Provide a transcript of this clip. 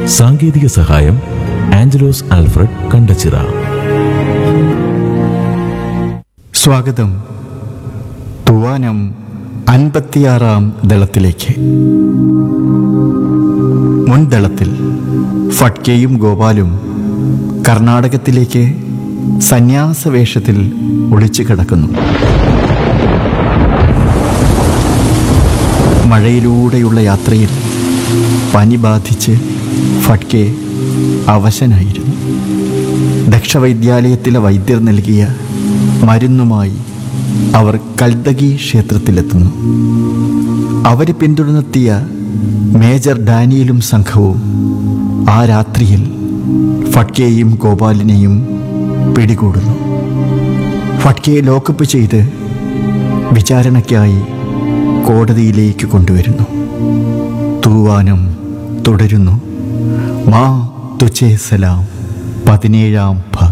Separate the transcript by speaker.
Speaker 1: സാങ്കേതിക സഹായം ആഞ്ചലോസ് ആൽഫ്രഡ് കണ്ടച്ചിറ
Speaker 2: സ്വാഗതം തുവാനം അൻപത്തിയാറാം ദളത്തിലേക്ക് മുൻദളത്തിൽ ഫട്കയും ഗോപാലും കർണാടകത്തിലേക്ക് സന്യാസവേഷത്തിൽ ഒളിച്ചു കിടക്കുന്നു മഴയിലൂടെയുള്ള യാത്രയിൽ പനി ബാധിച്ച് ഫട്കെ അവശനായിരുന്നു ദക്ഷവൈദ്യാലയത്തിലെ വൈദ്യർ നൽകിയ മരുന്നുമായി അവർ കൽദഗി ക്ഷേത്രത്തിലെത്തുന്നു അവരെ പിന്തുടർന്നെത്തിയ മേജർ ഡാനിയലും സംഘവും ആ രാത്രിയിൽ ഫട്കയെയും ഗോപാലിനെയും പിടികൂടുന്നു ഫട്കയെ ലോക്കപ്പ് ചെയ്ത് വിചാരണയ്ക്കായി കോടതിയിലേക്ക് കൊണ്ടുവരുന്നു തൂവാനം തുടരുന്നു മാ തുച്ചേ സലാം പതിനേഴാം ഭാഗം